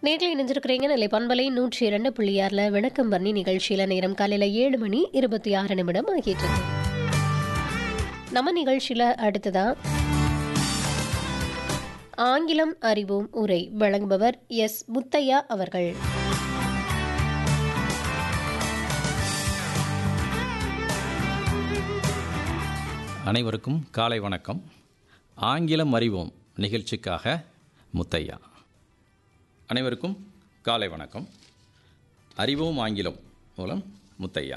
நேரில் இணைஞ்சிருக்கிறீங்க நிலை பண்பலை நூற்றி இரண்டு புள்ளியாரில் வணக்கம் பண்ணி நிகழ்ச்சியில் நேரம் காலையில் ஏழு மணி இருபத்தி ஆறு நிமிடம் ஆகிட்டு இருக்கு நம்ம நிகழ்ச்சியில் அடுத்ததா ஆங்கிலம் அறிவோம் உரை வழங்குபவர் எஸ் முத்தையா அவர்கள் அனைவருக்கும் காலை வணக்கம் ஆங்கிலம் அறிவோம் நிகழ்ச்சிக்காக முத்தையா அனைவருக்கும் காலை வணக்கம் அறிவோம் ஆங்கிலம் மூலம் முத்தையா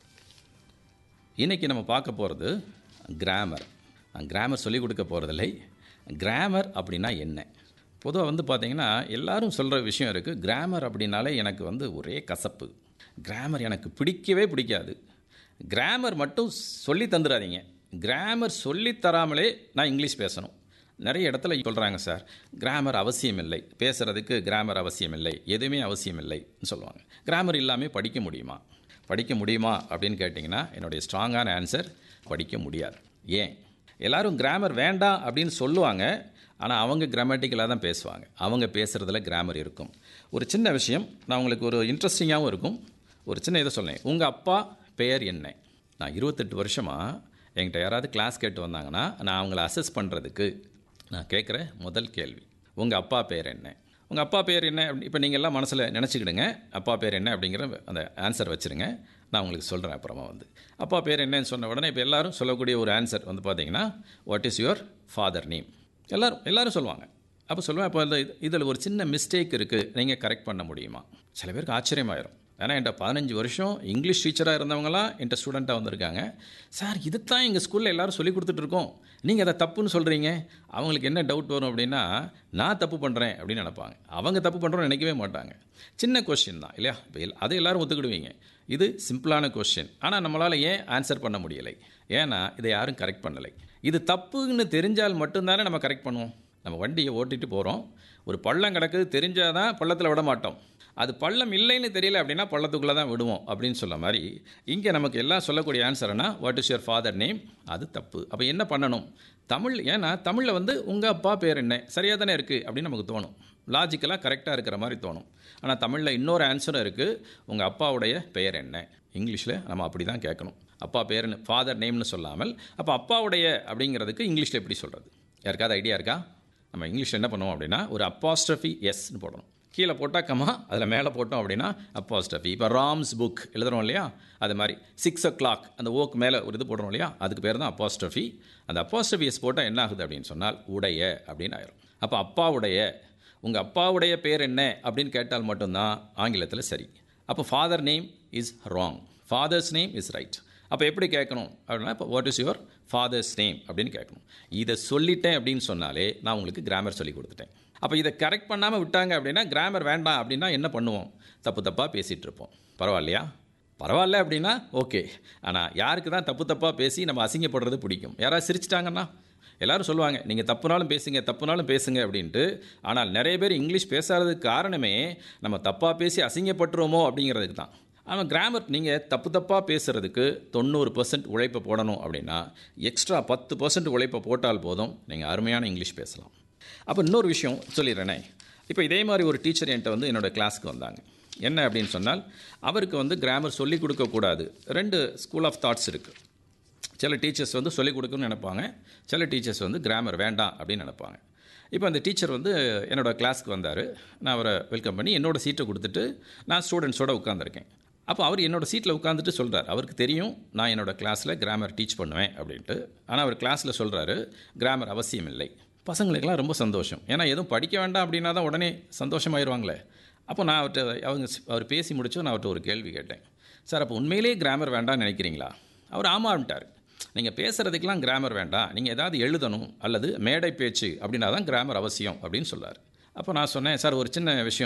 இன்றைக்கி நம்ம பார்க்க போகிறது கிராமர் நான் கிராமர் சொல்லிக் கொடுக்க போகிறதில்லை கிராமர் அப்படின்னா என்ன பொதுவாக வந்து பார்த்திங்கன்னா எல்லாரும் சொல்கிற விஷயம் இருக்குது கிராமர் அப்படின்னாலே எனக்கு வந்து ஒரே கசப்பு கிராமர் எனக்கு பிடிக்கவே பிடிக்காது கிராமர் மட்டும் சொல்லி தந்துடாதீங்க கிராமர் சொல்லி தராமலே நான் இங்கிலீஷ் பேசணும் நிறைய இடத்துல சொல்கிறாங்க சார் கிராமர் அவசியம் இல்லை பேசுகிறதுக்கு கிராமர் அவசியம் இல்லை எதுவுமே அவசியம் இல்லைன்னு சொல்லுவாங்க கிராமர் இல்லாமல் படிக்க முடியுமா படிக்க முடியுமா அப்படின்னு கேட்டிங்கன்னா என்னுடைய ஸ்ட்ராங்கான ஆன்சர் படிக்க முடியாது ஏன் எல்லாரும் கிராமர் வேண்டாம் அப்படின்னு சொல்லுவாங்க ஆனால் அவங்க கிராமட்டிக்கலாக தான் பேசுவாங்க அவங்க பேசுகிறதுல கிராமர் இருக்கும் ஒரு சின்ன விஷயம் நான் உங்களுக்கு ஒரு இன்ட்ரெஸ்டிங்காகவும் இருக்கும் ஒரு சின்ன இதை சொல்லேன் உங்கள் அப்பா பெயர் என்ன நான் இருபத்தெட்டு வருஷமாக என்கிட்ட யாராவது கிளாஸ் கேட்டு வந்தாங்கன்னா நான் அவங்கள அசஸ் பண்ணுறதுக்கு நான் கேட்குற முதல் கேள்வி உங்கள் அப்பா பேர் என்ன உங்கள் அப்பா பேர் என்ன இப்போ நீங்கள் எல்லாம் மனசில் நினச்சிக்கிடுங்க அப்பா பேர் என்ன அப்படிங்கிற அந்த ஆன்சர் வச்சுருங்க நான் உங்களுக்கு சொல்கிறேன் அப்புறமா வந்து அப்பா பேர் என்னன்னு சொன்ன உடனே இப்போ எல்லாரும் சொல்லக்கூடிய ஒரு ஆன்சர் வந்து பார்த்தீங்கன்னா what is your father name எல்லாரும் எல்லாரும் சொல்லுவாங்க அப்போ சொல்லுவேன் அப்போ இந்த இதில் ஒரு சின்ன மிஸ்டேக் இருக்குது நீங்கள் கரெக்ட் பண்ண முடியுமா சில பேருக்கு ஆச்சரியமாயிரும் ஏன்னா என்கிட்ட பதினஞ்சு வருஷம் இங்கிலீஷ் டீச்சராக இருந்தவங்களாம் என்கிட்ட ஸ்டூடெண்ட்டாக வந்திருக்காங்க சார் இது தான் எங்கள் ஸ்கூலில் எல்லோரும் சொல்லி கொடுத்துட்ருக்கோம் நீங்கள் அதை தப்புன்னு சொல்கிறீங்க அவங்களுக்கு என்ன டவுட் வரும் அப்படின்னா நான் தப்பு பண்ணுறேன் அப்படின்னு நினைப்பாங்க அவங்க தப்பு பண்ணுறோன்னு நினைக்கவே மாட்டாங்க சின்ன கொஸ்டின் தான் இல்லையா இப்போ எல் அதை எல்லோரும் ஒத்துக்கிடுவீங்க இது சிம்பிளான கொஸ்டின் ஆனால் நம்மளால் ஏன் ஆன்சர் பண்ண முடியலை ஏன்னா இதை யாரும் கரெக்ட் பண்ணலை இது தப்புன்னு தெரிஞ்சால் மட்டும்தானே நம்ம கரெக்ட் பண்ணுவோம் நம்ம வண்டியை ஓட்டிட்டு போகிறோம் ஒரு பள்ளம் கிடக்குது தெரிஞ்சால் தான் பள்ளத்தில் விட மாட்டோம் அது பள்ளம் இல்லைன்னு தெரியல அப்படின்னா பள்ளத்துக்குள்ளே தான் விடுவோம் அப்படின்னு சொல்ல மாதிரி இங்கே நமக்கு எல்லாம் சொல்லக்கூடிய ஆன்சர்னா what is your father name அது தப்பு அப்போ என்ன பண்ணணும் தமிழ் ஏன்னா தமிழில் வந்து உங்கள் அப்பா பேர் என்ன சரியாக தானே இருக்குது அப்படின்னு நமக்கு தோணும் லாஜிக்கலாக கரெக்டாக இருக்கிற மாதிரி தோணும் ஆனால் தமிழில் இன்னொரு ஆன்சரும் இருக்குது உங்கள் அப்பாவுடைய பெயர் என்ன இங்கிலீஷில் நம்ம அப்படி தான் கேட்கணும் அப்பா பேர்னு ஃபாதர் நேம்னு சொல்லாமல் அப்போ அப்பாவுடைய அப்படிங்கிறதுக்கு இங்கிலீஷில் எப்படி சொல்கிறது யாருக்காவது ஐடியா இருக்கா நம்ம இங்கிலீஷில் என்ன பண்ணுவோம் அப்படின்னா ஒரு அப்பாஸ்ட்ரஃபி எஸ்ன்னு போடணும் கீழே போட்டால் கமா அதில் மேலே போட்டோம் அப்படின்னா அப்பாஸ்டஃபி இப்போ ராம்ஸ் புக் எழுதுறோம் இல்லையா அது மாதிரி சிக்ஸ் ஓ கிளாக் அந்த ஓக்கு மேலே ஒரு இது போடுறோம் இல்லையா அதுக்கு பேர் தான் அப்பாஸ்டஃபி அந்த அப்பாஸ்டஃபி எஸ் போட்டால் என்ன ஆகுது அப்படின்னு சொன்னால் உடைய அப்படின்னு ஆயிரும் அப்போ அப்பாவுடைய உங்கள் அப்பாவுடைய பேர் என்ன அப்படின்னு கேட்டால் மட்டும்தான் ஆங்கிலத்தில் சரி அப்போ father name is wrong father's name is right அப்போ எப்படி கேட்கணும் அப்படின்னா இப்போ what is your father's name அப்படின்னு கேட்கணும் இதை சொல்லிட்டேன் அப்படின்னு சொன்னாலே நான் உங்களுக்கு கிராமர் சொல்லி கொடுத்துட்டேன் அப்போ இதை கரெக்ட் பண்ணாமல் விட்டாங்க அப்படின்னா கிராமர் வேண்டாம் அப்படின்னா என்ன பண்ணுவோம் தப்பு தப்பாக பேசிகிட்டு இருப்போம் பரவாயில்லையா பரவாயில்ல அப்படின்னா ஓகே ஆனால் யாருக்கு தான் தப்பு தப்பாக பேசி நம்ம அசிங்கப்படுறது பிடிக்கும் யாராவது சிரிச்சிட்டாங்கன்னா எல்லாரும் சொல்லுவாங்க நீங்கள் தப்புனாலும் பேசுங்க தப்புனாலும் பேசுங்க அப்படின்ட்டு ஆனால் நிறைய பேர் இங்கிலீஷ் பேசாததுக்கு காரணமே நம்ம தப்பாக பேசி அசிங்கப்பட்டுருவோமோ அப்படிங்கிறதுக்கு தான் ஆனால் கிராமர் நீங்கள் தப்பு தப்பாக பேசுகிறதுக்கு தொண்ணூறு பர்சன்ட் உழைப்பை போடணும் அப்படின்னா எக்ஸ்ட்ரா பத்து பர்சன்ட் உழைப்பை போட்டால் போதும் நீங்கள் அருமையான இங்கிலீஷ் பேசலாம் அப்போ இன்னொரு விஷயம் சொல்லிடுறேனே இப்போ இதே மாதிரி ஒரு டீச்சர் என்கிட்ட வந்து என்னோடய கிளாஸ்க்கு வந்தாங்க என்ன அப்படின்னு சொன்னால் அவருக்கு வந்து கிராமர் சொல்லிக் கொடுக்கக்கூடாது ரெண்டு ஸ்கூல் ஆஃப் தாட்ஸ் இருக்குது சில டீச்சர்ஸ் வந்து சொல்லிக் கொடுக்கணும்னு நினைப்பாங்க சில டீச்சர்ஸ் வந்து கிராமர் வேண்டாம் அப்படின்னு நினைப்பாங்க இப்போ அந்த டீச்சர் வந்து என்னோடய கிளாஸ்க்கு வந்தார் நான் அவரை வெல்கம் பண்ணி என்னோடய சீட்டை கொடுத்துட்டு நான் ஸ்டூடெண்ட்ஸோடு உட்காந்துருக்கேன் அப்போ அவர் என்னோடய சீட்டில் உட்காந்துட்டு சொல்கிறார் அவருக்கு தெரியும் நான் என்னோடய கிளாஸில் கிராமர் டீச் பண்ணுவேன் அப்படின்ட்டு ஆனால் அவர் கிளாஸில் சொல்கிறாரு கிராமர் அவசியம் இல்லை பசங்களுக்கெல்லாம் ரொம்ப சந்தோஷம் ஏன்னா எதுவும் படிக்க வேண்டாம் அப்படின்னா தான் உடனே சந்தோஷமாயிருவாங்களே அப்போ நான் அவர்கிட்ட அவங்க அவர் பேசி முடிச்சு நான் அவர்கிட்ட ஒரு கேள்வி கேட்டேன் சார் அப்போ உண்மையிலேயே கிராமர் வேண்டாம்னு நினைக்கிறீங்களா அவர் ஆமான்ட்டார் நீங்கள் பேசுகிறதுக்கெலாம் கிராமர் வேண்டாம் நீங்கள் ஏதாவது எழுதணும் அல்லது மேடை பேச்சு அப்படின்னா தான் கிராமர் அவசியம் அப்படின்னு சொல்லார் அப்போ நான் சொன்னேன் சார் ஒரு சின்ன விஷயம்